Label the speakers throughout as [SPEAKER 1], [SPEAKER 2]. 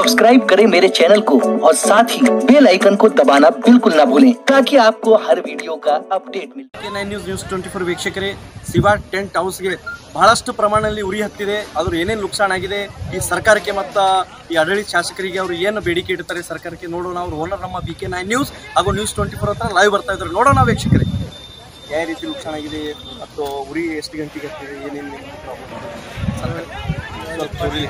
[SPEAKER 1] Subscribe करें मेरे channel को और साथ ही बेल आइकन को दबाना बिल्कुल ना भूलें ताकि आपको हर वीडियो का अपडेट मिले
[SPEAKER 2] K nine news news twenty four ವೀಕ್ಷಕರೇ ಶಿವಾ ಟೆಂಟ್ ಹೌಸ್ಗೆ ಬಹಳಷ್ಟು ಪ್ರಮಾಣದಲ್ಲಿ ಉರಿ ಹತ್ತಿದೆ ಅದ್ರ ಏನೇನು ನುಕ್ಸಾನ್ ಆಗಿದೆ ಈ ಸರ್ಕಾರಕ್ಕೆ ಮತ್ತು ಈ ಆಡಳಿತ ಶಾಸಕರಿಗೆ ಅವರು ಏನು ಬೇಡಿಕೆ ಇಡ್ತಾರೆ ಸರ್ಕಾರಕ್ಕೆ ನೋಡೋಣ ಅವ್ರು ಓನರ್ ನಮ್ಮ ಬಿ ಕೆ ನೈನ್ ನ್ಯೂಸ್ ಹಾಗೂ ನ್ಯೂಸ್ ಟ್ವೆಂಟಿ ಫೋರ್ ಹತ್ರ ಲೈವ್ ಬರ್ತಾ ಇದ್ದಾರೆ ನೋಡೋಣ ವೀಕ್ಷಕರೇ ಯಾವ ರೀತಿ ನುಕ್ಸಾನ್ ಆಗಿದೆ ಮತ್ತು ಉರಿ ಎಷ್ಟು ಗಂಟೆಗೆ ಹತ್ತಿದೆ ಏನೇನು ಪ್ರಾಬ್ಲಮ್ ಸ್ವಲ್ಪ ಉರಿ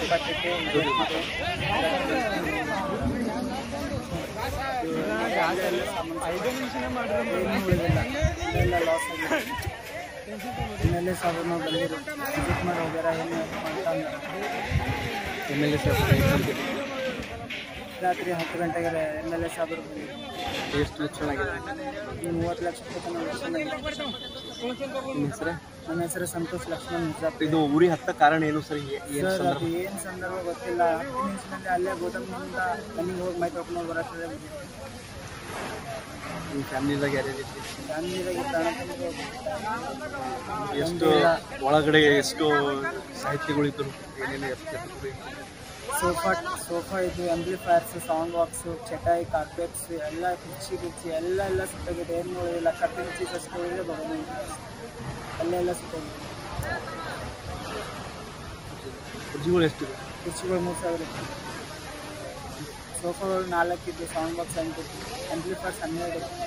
[SPEAKER 3] ಎಮ್ ಸಾಹೇಬ್ರು ಬಂದಿರು ವಿಸಿಟ್ ಮಾಡಿ ಹೋಗ್ಯಾರ ಏನು ಮಾಡ್ತಾ
[SPEAKER 2] ಎಮ್ ಎಲ್ ಎ
[SPEAKER 3] ರಾತ್ರಿ ಹತ್ತು ಗಂಟೆಗೆ ಎಮ್ ಎಲ್ ಎ ಸಾಹೇಬ್ರು ಬಂದಿರು
[SPEAKER 2] ಎಷ್ಟು ನುಕ್ಸಾನ್ ಆಗಿದೆ
[SPEAKER 3] ಈ ಮೂವತ್ತು ಲಕ್ಷ ರೂಪಾಯಿ ತನಕ ಲಕ್ಷಣ ಇದೆ.
[SPEAKER 2] ನಿಮ್ಮ ಹೆಸರು
[SPEAKER 3] ನನ್ನ ಹೆಸರು ಸಂತೋಷ್ ಲಕ್ಷ್ಮಣ್ ಮುಜಾಫರ್
[SPEAKER 2] ಇದು ಉರಿ ಹತ್ತ ಕಾರಣ ಏನು ಸರ್ ಏನು
[SPEAKER 3] ಸರ್
[SPEAKER 2] ಸಂದರ್ಭ
[SPEAKER 3] ಅದು ಏನು ಸಂದರ್ಭ ಗೊತ್ತಿಲ್ಲ ಹತ್ತು ನಿಮಿಷದಲ್ಲಿ ಅಲ್ಲೇ ಗೋದಾಮಿನಿಂದ ಮನೆಗೆ ಹೋಗಿ ಮೈ ತೊಗೊಂಡು ಬರತ್ತದೆ
[SPEAKER 2] ನಿಮ್ಮ ಫ್ಯಾಮಿಲಿದಾಗ ಯಾರ್ಯಾರು ಇದ್ರಿ
[SPEAKER 3] ಫ್ಯಾಮಿಲಿದಾಗೆ ಪ್ರಾಣ ತಂದು
[SPEAKER 2] ಎಷ್ಟು ಒಳಗಡೆ ಎಷ್ಟು ಸಾಹಿತ್ಯಗಳಿದ್ರು ಏನೇನು ಎಷ್ಟು
[SPEAKER 3] ಸೋಫಾ ಸೋಫಾ ಇದು ಆಂಪ್ಲಿಫೈರ್ಸ್ ಸೌಂಡ್ ಬಾಕ್ಸು ಚಟಾಯಿ ಕಾರ್ಪೆಟ್ಸ್ ಎಲ್ಲ ಕುರ್ಚಿ ಗಿರ್ಚಿ ಎಲ್ಲ ಎಲ್ಲ ಸುತ್ತಾಗಿದೆ ಏನು ನೋಡಿಲ್ಲ ಕಟ್ಟಿನ ಚೀಸ್ ಅಷ್ಟು ಹೋಗಿದೆ ಬರೋದು ಅಲ್ಲೆಲ್ಲ ಸುತ್ತಾಗಿದೆ
[SPEAKER 2] ಕುರ್ಜಿಗಳು ಎಷ್ಟಿದೆ
[SPEAKER 3] ಕುರ್ಚಿಗಳು ಮೂರು ಸಾವಿರ ಸೋಫಾಗಳು ನಾಲ್ಕಿದ್ದು ಸೌಂಡ್ ಬಾಕ್ಸ್ ಅಂತಿತ್ತು ಆಂಪ್ಲಿಫೈರ್ಸ್ ಹನ್ನೆರಡು